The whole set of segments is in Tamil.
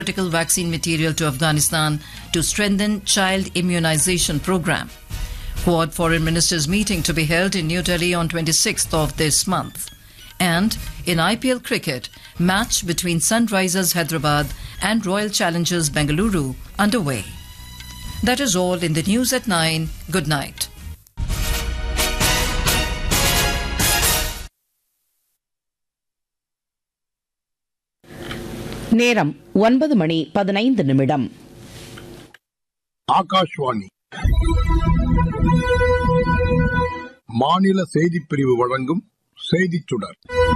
critical vaccine material to Afghanistan to strengthen child immunization program. Quad foreign ministers meeting to be held in New Delhi on 26th of this month. And in IPL cricket, match between Sunrisers Hyderabad and Royal Challengers Bengaluru underway. That is all in the news at 9. Good night. நேரம் ஒன்பது மணி பதினைந்து நிமிடம் ஆகாஷ்வாணி மாநில செய்திப் பிரிவு வழங்கும் செய்திச் சுடர்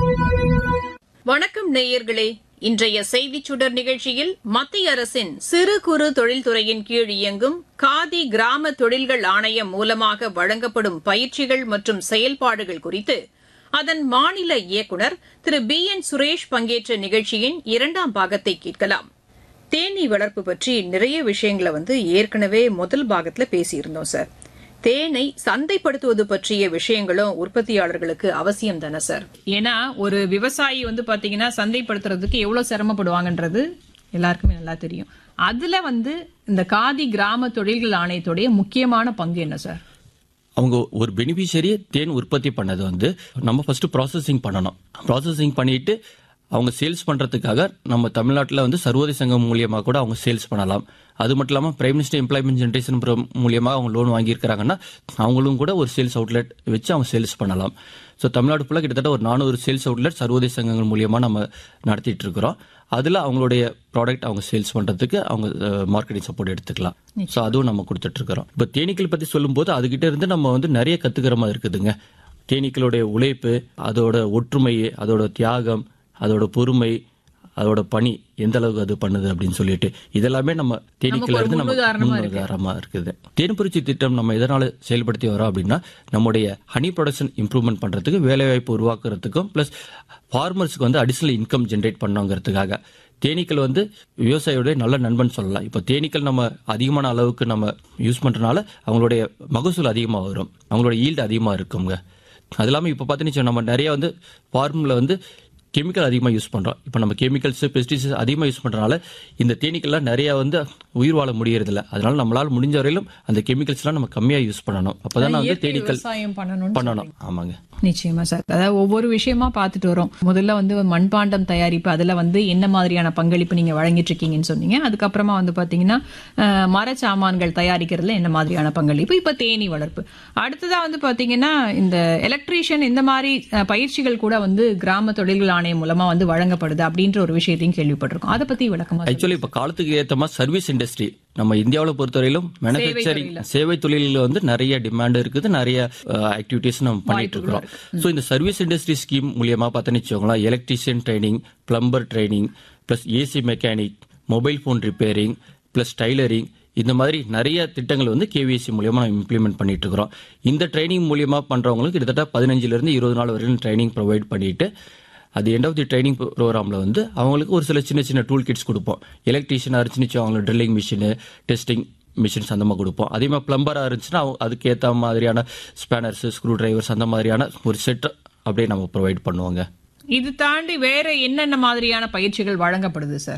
வணக்கம் நேயர்களே இன்றைய செய்திச் சுடர் நிகழ்ச்சியில் மத்திய அரசின் சிறு குறு தொழில்துறையின் கீழ் இயங்கும் காதி கிராம தொழில்கள் ஆணையம் மூலமாக வழங்கப்படும் பயிற்சிகள் மற்றும் செயல்பாடுகள் குறித்து அதன் மாநில இயக்குநர் திரு பி என் சுரேஷ் பங்கேற்ற நிகழ்ச்சியின் இரண்டாம் பாகத்தை கேட்கலாம் தேனீ வளர்ப்பு பற்றி நிறைய விஷயங்களை வந்து ஏற்கனவே முதல் பாகத்துல பேசியிருந்தோம் சார் தேனை சந்தைப்படுத்துவது பற்றிய விஷயங்களும் உற்பத்தியாளர்களுக்கு அவசியம் தானே சார் ஏன்னா ஒரு விவசாயி வந்து பாத்தீங்கன்னா சந்தைப்படுத்துறதுக்கு எவ்வளவு சிரமப்படுவாங்கன்றது எல்லாருக்குமே நல்லா தெரியும் அதுல வந்து இந்த காதி கிராம தொழில்கள் ஆணையத்துடைய முக்கியமான பங்கு என்ன சார் அவங்க ஒரு பெனிஃபிஷரியை தேன் உற்பத்தி பண்ணது வந்து நம்ம ஃபர்ஸ்ட் ப்ராசஸிங் பண்ணணும் ப்ராசஸிங் பண்ணிட்டு அவங்க சேல்ஸ் பண்றதுக்காக நம்ம தமிழ்நாட்டில் வந்து சர்வதேச சங்கம் மூலியமாக கூட அவங்க சேல்ஸ் பண்ணலாம் அது மட்டும் இல்லாமல் பிரைம் மினிஸ்டர் எம்ப்ளாய்மெண்ட் ஜென்ரேஷன் மூலியமாக அவங்க லோன் வாங்கியிருக்கிறாங்கன்னா அவங்களும் கூட ஒரு சேல்ஸ் அவுட்லெட் வச்சு அவங்க சேல்ஸ் பண்ணலாம் ஸோ தமிழ்நாடு ஃபுல்லாக கிட்டத்தட்ட ஒரு நானூறு சேல்ஸ் அவுட்லெட் சர்வதேச சங்கங்கள் மூலியமாக நம்ம நடத்திட்டு இருக்கிறோம் அதில் அவங்களுடைய ப்ராடக்ட் அவங்க சேல்ஸ் பண்ணுறதுக்கு அவங்க மார்க்கெட்டிங் சப்போர்ட் எடுத்துக்கலாம் ஸோ அதுவும் நம்ம கொடுத்துட்டு இருக்கிறோம் இப்போ தேனீக்கள் பற்றி சொல்லும்போது அதுகிட்ட இருந்து நம்ம வந்து நிறைய கற்றுக்கிற மாதிரி இருக்குதுங்க தேனீக்களுடைய உழைப்பு அதோட ஒற்றுமை அதோட தியாகம் அதோட பொறுமை அதோட பணி எந்த அளவுக்கு அது பண்ணுது அப்படின்னு சொல்லிட்டு இதெல்லாமே நம்ம தேனீக்கள் இருந்து நம்ம முன்னுதாரணமா இருக்கு. முன்னுதாரணமா இருக்குது தேன்புரிச்சி திட்டம் நம்ம எதனால செயல்படுத்தி வரோம் அப்படின்னா நம்முடைய ஹனி ப்ரொடக்ஷன் இம்ப்ரூவ்மெண்ட் பண்றதுக்கு வேலைவாய்ப்பு உருவாக்குறதுக்கும் பிளஸ் ஃபார்மர்ஸ்க்கு வந்து அடிஷனல் இன்கம் ஜென்ரேட் பண்ணுங்கிறதுக்காக தேனீக்கள் வந்து விவசாயியோட நல்ல நண்பன் சொல்லலாம் இப்போ தேனீக்கள் நம்ம அதிகமான அளவுக்கு நம்ம யூஸ் பண்றதுனால அவங்களுடைய மகசூல் அதிகமாக வரும் அவங்களோட ஈல்டு அதிகமாக இருக்குங்க அது இல்லாமல் இப்போ பார்த்தீங்கன்னா நம்ம நிறைய வந்து ஃபார்மில் வந்து கெமிக்கல் அதிகமாக யூஸ் பண்ணுறோம் இப்போ நம்ம கெமிக்கல்ஸ் பெஸ்டிசைட்ஸ் அதிகமாக யூஸ் பண்ணுறதுனால இந்த தேனீக்கள்லாம் நிறைய வந்து உயிர் வாழ முடியறதில்ல அதனால நம்மளால முடிஞ்ச வரையிலும் அந்த கெமிக்கல்ஸ்லாம் நம்ம கம்மியாக யூஸ் பண்ணணும் அப்போதான் வந்து இயற்கை தேனீக்கள் விவசாயம் பண்ணணும்னு பண்ணணும் ஆமாங்க நிச்சயமா சார் அதாவது ஒவ்வொரு விஷயமா பார்த்துட்டு வரோம் முதல்ல வந்து மண்பாண்டம் தயாரிப்பு அதுல வந்து என்ன மாதிரியான பங்களிப்பு நீங்க வழங்கிட்டு இருக்கீங்கன்னு சொன்னீங்க அதுக்கப்புறமா வந்து பாத்தீங்கன்னா அஹ், மரச்சாமான்கள் தயாரிக்கிறதுல என்ன மாதிரியான பங்களிப்பு இப்ப தேனி வளர்ப்பு அடுத்ததா வந்து பாத்தீங்கன்னா இந்த எலக்ட்ரீஷியன் இந்த மாதிரி அஹ், பயிற்சிகள் கூட வந்து கிராம தொழில்கள் ஆணையம் மூலமா வந்து வழங்கப்படுது அப்படின்ற ஒரு விஷயத்தையும் கேள்விப்பட்டிருக்கோம் அதை பத்தி விளக்கமா சொல்லுங்க. ஆக்சுவலி இப்போ காலத்துக்கு ஏற்ற மாதிரி சர்வீஸ் இண்டஸ்ட்ரி நம்ம இந்தியாவில் பொறுத்தவரையிலும் மேனுஃபேக்சரிங் சேவை தொழிலில் வந்து நிறைய டிமாண்ட் இருக்குது நிறைய ஆக்டிவிட்டிஸ் நம்ம பண்ணிட்டு இருக்கிறோம் ஸோ இந்த சர்வீஸ் இண்டஸ்ட்ரி ஸ்கீம் மூலியமா பார்த்தோன்னு வச்சுக்கோங்களேன் electrician training plumber training plus AC mechanic mobile phone repairing plus tailoring இந்த மாதிரி நிறைய திட்டங்கள் வந்து கேவிஎஸ்சி மூலியமா நம்ம இம்ப்ளிமெண்ட் பண்ணிட்டு இருக்கிறோம் இந்த ட்ரைனிங் மூலியமா பண்றவங்களுக்கு கிட்டத்தட்ட பதினஞ்சுல இருந்து இருபது நாள் வரைக்கும் ட்ரைனிங் ப்ரொவைட் பண்ணிட்டு அது எண்ட் ஆஃப் தி ட்ரைனிங் ப்ரோக்ராமில் வந்து அவங்களுக்கு ஒரு சில சின்ன சின்ன டூல் கிட்ஸ் கொடுப்போம் எலக்ட்ரீஷியனாக இருந்துச்சு அவங்களுக்கு ட்ரில்லிங் மிஷினு டெஸ்டிங் மிஷின்ஸ் அந்த மாதிரி கொடுப்போம் அதே மாதிரி பிளம்பராக இருந்துச்சுன்னா அவங்க அதுக்கு ஏற்ற மாதிரியான ஸ்பேனர்ஸ் ஸ்க்ரூ டிரைவர்ஸ் அந்த மாதிரியான ஒரு செட் அப்படியே நம்ம ப்ரொவைட் பண்ணுவோங்க இது தாண்டி வேற என்னென்ன மாதிரியான பயிற்சிகள் வழங்கப்படுது சார்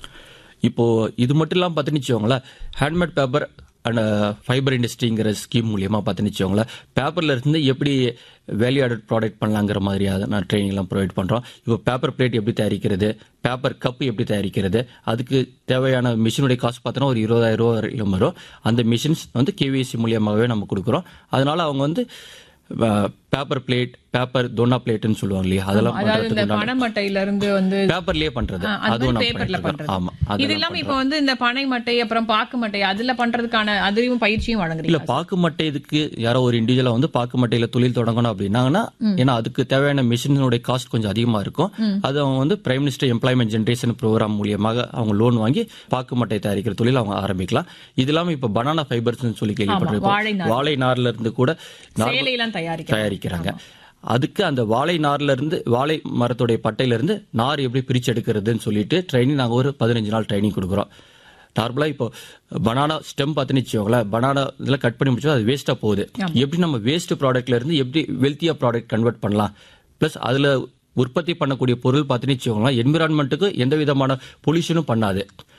இப்போ இது மட்டும் இல்லாமல் பார்த்துன்னு வச்சுக்கோங்களேன் ஹேண்ட்மேட் பேப்பர் அண்ட் ஃபைபர் இண்டஸ்ட்ரிங்கிற ஸ்கீம் மூலியமாக பார்த்துன்னு வச்சுக்கோங்களேன் பேப்பரில் இருந்து எப்படி வேல்யூ ஆடட் ப்ராடக்ட் பண்ணலாங்கிற மாதிரியாக நான் ட்ரைனிங்லாம் ப்ரொவைட் பண்ணுறோம் இப்போ பேப்பர் பிளேட் எப்படி தயாரிக்கிறது பேப்பர் கப் எப்படி தயாரிக்கிறது அதுக்கு தேவையான மிஷினுடைய காஸ்ட் பார்த்தோன்னா ஒரு இருபதாயிரம் ரூபா வரையிலும் வரும் அந்த மிஷின்ஸ் வந்து கேவிஎஸ்சி மூலியமாகவே நம்ம கொடுக்குறோம் அதனால அவங்க வந்து பேப்பர் பிளேட் பேப்பர் தோனா பிளேட்னு சொல்லுவாங்க இல்லையா அதெல்லாம் அதாவது இந்த பண்ணுறதுக்கு பனைமட்டையில இருந்து வந்து பேப்பர்லயே பண்றது ஆ, அது அதுவும் மாதிரி நம்ம பேப்பர்ல பண்ணிட்டு இருக்கோம். பண்றது ஆமா இது அதெல்லாம் இல்லாம இப்ப வந்து இந்த பனை மட்டை அப்புறம் பாக்கு மட்டை அதுல பண்றதுக்கான அதுவும் பயிற்சியும் இல்ல வழங்குறீங்க பாக்கு மட்டை இதுக்கு யாரோ ஒரு இண்டிவிஜுவலா வந்து பாக்கு மட்டையில தொழில் தொடங்கணும் அப்படின்னாங்கன்னா ஏன்னா அதுக்கு தேவையான மிஷினுடைய காஸ்ட் கொஞ்சம் அதிகமா இருக்கும் அது அவங்க வந்து prime minister employment generation programme மூலியமாக அவங்க லோன் வாங்கி பாக்கு மட்டை தயாரிக்கிற தொழில் அவங்க ஆரம்பிக்கலாம் இது இல்லாம இப்ப பனானா ஃபைபர்ஸ் சொல்லி வாழை கேள்விப்பட்டிருக்கோம் நார். வாழை நார்ல இருந்து கூட நார் சேலையெல்லாம் தயாரிக்க தயாரிக்கிறாங்க அதுக்கு அந்த வாழை நார்ல இருந்து வாழை மரத்துடைய பட்டையில இருந்து நார் எப்படி பிரிச்சு எடுக்கிறதுன்னு சொல்லிட்டு ட்ரைனிங் நாங்க ஒரு பதினஞ்சு நாள் ட்ரைனிங் கொடுக்குறோம் நார்மலா இப்போ பனானா ஸ்டெம் பார்த்துன்னு வச்சுக்கோங்களேன் பனானா இதெல்லாம் கட் பண்ணி முடிச்சா அது வேஸ்டா போகுது எப்படி நம்ம வேஸ்ட் ப்ராடக்ட்ல இருந்து எப்படி வெல்த்தியா ப்ராடக்ட் கன்வெர்ட் பண்ணலாம் ப்ளஸ் அதுல உற்பத்தி பண்ணக்கூடிய பொருள் பார்த்துன்னு வச்சுக்கோங்களேன் என்விரான்மெண்ட்டுக்கு எந்த விதமான பொல்யூஷனும் பண்ணாது